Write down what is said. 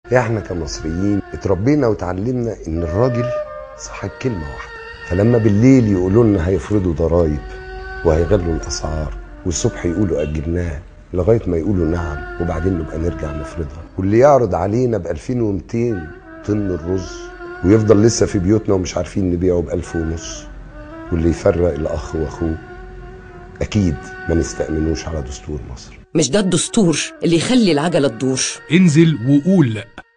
احنا كمصريين اتربينا وتعلمنا ان الراجل صاحب كلمه واحده فلما بالليل يقولوا لنا هيفرضوا ضرايب وهيغلوا الاسعار والصبح يقولوا اجلناه لغايه ما يقولوا نعم وبعدين نبقى نرجع نفرضها واللي يعرض علينا ب 2200 طن الرز ويفضل لسه في بيوتنا ومش عارفين نبيعه ب 1000 ونص واللي يفرق الاخ واخوه اكيد ما نستأمنوش على دستور مصر مش ده الدستور اللي يخلي العجلة تدور انزل وقول لأ